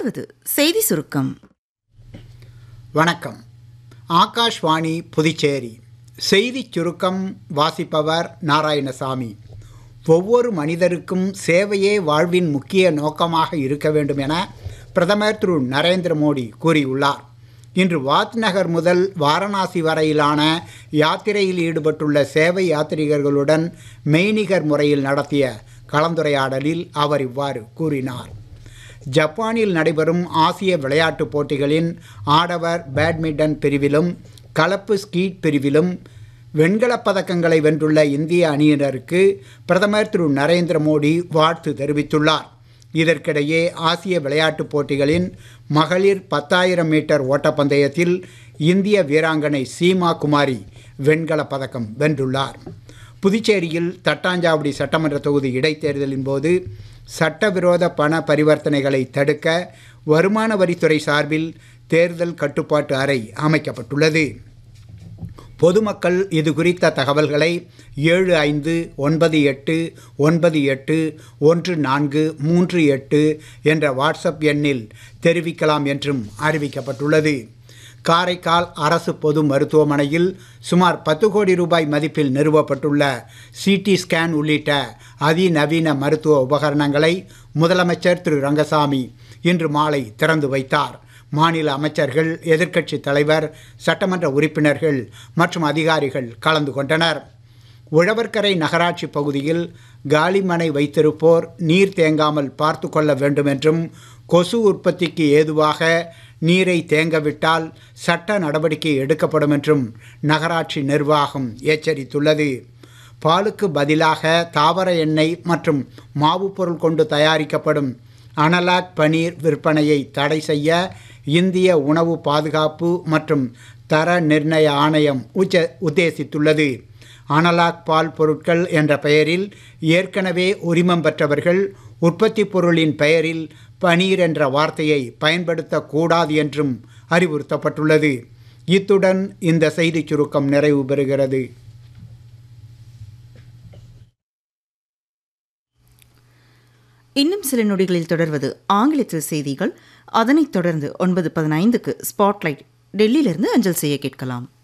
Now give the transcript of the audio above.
தொடர்வது செய்தி சுருக்கம் வணக்கம் ஆகாஷ்வாணி புதுச்சேரி செய்திச் சுருக்கம் வாசிப்பவர் நாராயணசாமி ஒவ்வொரு மனிதருக்கும் சேவையே வாழ்வின் முக்கிய நோக்கமாக இருக்க வேண்டும் என பிரதமர் திரு நரேந்திர மோடி கூறியுள்ளார் இன்று வாத் நகர் முதல் வாரணாசி வரையிலான யாத்திரையில் ஈடுபட்டுள்ள சேவை யாத்ரீகர்களுடன் மெய்நிகர் முறையில் நடத்திய கலந்துரையாடலில் அவர் இவ்வாறு கூறினார் ஜப்பானில் நடைபெறும் ஆசிய விளையாட்டுப் போட்டிகளின் ஆடவர் பேட்மிண்டன் பிரிவிலும் கலப்பு ஸ்கீட் பிரிவிலும் வெண்கலப் பதக்கங்களை வென்றுள்ள இந்திய அணியினருக்கு பிரதமர் திரு நரேந்திர மோடி வாழ்த்து தெரிவித்துள்ளார் இதற்கிடையே ஆசிய விளையாட்டுப் போட்டிகளின் மகளிர் பத்தாயிரம் மீட்டர் ஓட்டப்பந்தயத்தில் இந்திய வீராங்கனை சீமா குமாரி வெண்கலப் பதக்கம் வென்றுள்ளார் புதுச்சேரியில் தட்டாஞ்சாவடி சட்டமன்ற தொகுதி இடைத்தேர்தலின் போது சட்டவிரோத பண பரிவர்த்தனைகளை தடுக்க வருமான வரித்துறை சார்பில் தேர்தல் கட்டுப்பாட்டு அறை அமைக்கப்பட்டுள்ளது பொதுமக்கள் இது குறித்த தகவல்களை ஏழு ஐந்து ஒன்பது எட்டு ஒன்பது எட்டு ஒன்று நான்கு மூன்று எட்டு என்ற வாட்ஸ்அப் எண்ணில் தெரிவிக்கலாம் என்றும் அறிவிக்கப்பட்டுள்ளது காரைக்கால் அரசு பொது மருத்துவமனையில் சுமார் பத்து கோடி ரூபாய் மதிப்பில் நிறுவப்பட்டுள்ள சிடி ஸ்கேன் உள்ளிட்ட அதிநவீன மருத்துவ உபகரணங்களை முதலமைச்சர் திரு ரங்கசாமி இன்று மாலை திறந்து வைத்தார் மாநில அமைச்சர்கள் எதிர்க்கட்சி தலைவர் சட்டமன்ற உறுப்பினர்கள் மற்றும் அதிகாரிகள் கலந்து கொண்டனர் உழவர்கரை நகராட்சி பகுதியில் காலிமனை வைத்திருப்போர் நீர் தேங்காமல் பார்த்து கொள்ள வேண்டும் என்றும் கொசு உற்பத்திக்கு ஏதுவாக நீரை தேங்கவிட்டால் சட்ட நடவடிக்கை எடுக்கப்படும் என்றும் நகராட்சி நிர்வாகம் எச்சரித்துள்ளது பாலுக்கு பதிலாக தாவர எண்ணெய் மற்றும் மாவு பொருள் கொண்டு தயாரிக்கப்படும் அனலாக் பனீர் விற்பனையை தடை செய்ய இந்திய உணவு பாதுகாப்பு மற்றும் தர நிர்ணய ஆணையம் உச்ச உத்தேசித்துள்ளது அனலாக் பால் பொருட்கள் என்ற பெயரில் ஏற்கனவே உரிமம் பெற்றவர்கள் உற்பத்தி பொருளின் பெயரில் பனீர் என்ற வார்த்தையை பயன்படுத்தக்கூடாது என்றும் அறிவுறுத்தப்பட்டுள்ளது இத்துடன் இந்த செய்திச் சுருக்கம் நிறைவு பெறுகிறது இன்னும் சில நொடிகளில் தொடர்வது ஆங்கிலத்தில் செய்திகள் அதனைத் தொடர்ந்து ஒன்பது பதினைந்துக்கு ஸ்பாட்லைட் டெல்லியிலிருந்து அஞ்சல் செய்ய கேட்கலாம்